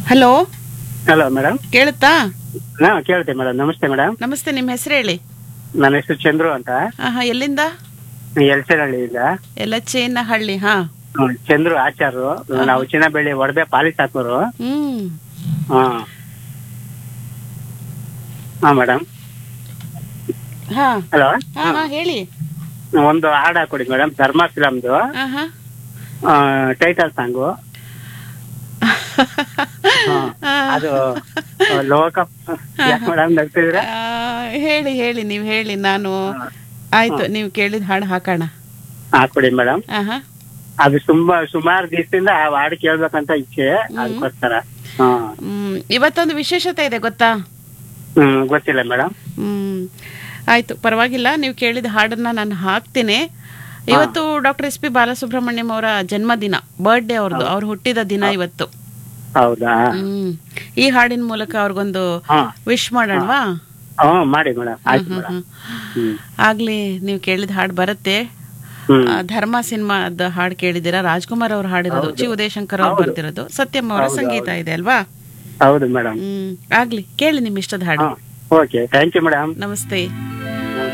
Hello hello madam ಕೇಳುತ್ತಾ ಹಾ ಕೇಳ್ತೆ madam ನಮಸ್ತೆ ಮೇಡಮ್ ನಮಸ್ತೆ ನಿಮ್ಮ ಹೆಸರು ಹೇಳಿ ನನ್ನ ಹೆಸರು ಚಂದ್ರು ಅಂತ ಆಹಾ ಎಲ್ಲಿಂದ ಎಲ್ಸನಹಳ್ಳಿಯಿಂದ ಎಲ್ಲ ಚೇನಹಳ್ಳಿ ಹಾ ಹ್ಮ್, ಚಂದ್ರು ಆಚಾರು ನಾವು ಚಿನ್ನಬೆಳ್ಳಿ ಒಡವೆ ಪಾಲಿಸ್ ಹಾಕೋರು ಹ್ಮ್ ಹಾ ಹಾ ಮೇಡಮ್ ಹಾ ಹಲೋ ಹಾ ಹಾ ಹೇಳಿ ಒಂದು ಹಾಡು ಹಾಕೊಡಿ ಮೇಡಮ್ ಧರ್ಮ ಫಿಲಮ್ದು ಆಹಾ ಟೈಟಲ್ ಸಾಂಗು ಆ, ಅದು ಆ, ಲೋಕ ಯಾಕೆ ಮೇಡಮ್ ನಗ್ತಿದ್ರೆ ಆ, ಹೇಳಿ ಹೇಳಿ ನೀವು ಹೇಳಿ ನಾನು ಆಯ್ತು ನೀವು ಕೇಳಿದ ಹಾಡು ಹಾಕೋಣ ಹಾಕೊಡಿ ಮೇಡಮ್ ಆಹಾ ಅದು ತುಂಬಾ ಸುಮಾರು ದಿವಸದಿಂದ ಆ ಹಾಡು ಕೇಳ್ಬೇಕಂತ ಇಚ್ಛೆ ಅದಕ್ಕೋಸ್ಕರ ಹಾ ಹ್ಮ್ ಇವತ್ತೊಂದು ವಿಶೇಷತೆ ಇದೆ ಗೊತ್ತಾ ಹ್ಮ್ ಗೊತ್ತಿಲ್ಲ ಮೇಡಮ್ ಹ್ಮ್ ಆಯ್ತು ಪರವಾಗಿಲ್ಲ ನೀವು ಕೇಳಿದ ಹಾಡನ್ನ ನಾನು ಹಾಕ್ತೀನಿ ಇವತ್ತು ಡಾಕ್ಟರ್ ಎಸ್ ಪಿ ಬಾಲಸುಬ್ರಹ್ಮಣ್ಯಂ ಅವರ ಜನ್ಮದಿನ ಬರ್ಡೇ ಅವ್ರದ್ದು ಅವ್ರು ಹುಟ್ಟಿದ ದಿನ ಇವತ್ತು ಹೌದಾ ಹ್ಮ್ ಈ ಹಾಡಿನ ಮೂಲಕ ಅವ್ರಿಗೊಂದು ಹಾ ವಿಶ್ ಮಾಡೋಣವಾ ಹ್ಮ್ ಮಾಡಿ ಮೇಡಮ್ ಆಯ್ತು ಹ್ಮ್, ಮೇಡಮ್ ಹ್ಮ್. ಹ್ಮ್ ಆಗ್ಲಿ ನೀವು ಕೇಳಿದ ಹಾಡು ಬರುತ್ತೆ ಹ್ಮ್ ಆ, ಧರ್ಮ ಸಿನಿಮಾದ ಹಾಡು ಕೇಳಿದ್ದೀರಾ ರಾಜ್ಕುಮಾರ್ ಅವ್ರು ಹಾಡಿರೋದು ಚಿ ಉದಯಶಂಕರ್ ಅವ್ರು ಬರ್ತಿರೋದು ಸತ್ಯಂ ಅವರ ಸಂಗೀತ ಇದೆ ಅಲ್ವಾ ಹೌದು ಮೇಡಮ್ ಹ್ಮ್ ಆಗ್ಲಿ ಕೇಳಿ ನಿಮ್ ಇಷ್ಟದ ಹಾಡು ಹಾ ಓಕೆ ಥ್ಯಾಂಕ್ ಯು ಮೇಡಮ್ ನಮಸ್ತೆ